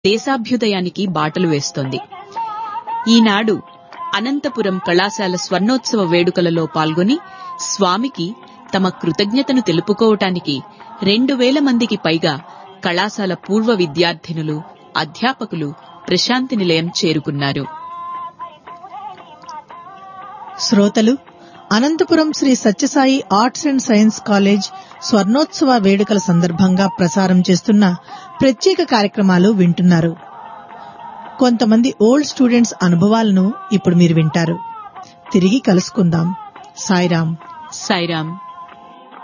దేశాభ్యుదయానికి బాటలు వేస్తోంది ఈనాడు అనంతపురం కళాశాల స్వర్ణోత్సవ వేడుకలలో పాల్గొని స్వామికి తమ కృతజ్ఞతను తెలుపుకోవటానికి రెండు వేల మందికి పైగా కళాశాల పూర్వ విద్యార్థినులు అధ్యాపకులు ప్రశాంతి నిలయం చేరుకున్నారు శ్రోతలు Anantapuram Sri Sathya Sai arts and science college స్వర్ణోత్సవ వేడుకల సందర్భంగా ప్రసారం చేస్తున్న ప్రత్యేక కార్యక్రమాలు వింటున్నారు కొంతమంది ఓల్డ్ స్టూడెంట్స్ అనుభవాలను ఇప్పుడు మీరు వింటారు తిరిగి కలుసుకుందాం సాయిరాం సాయిరాం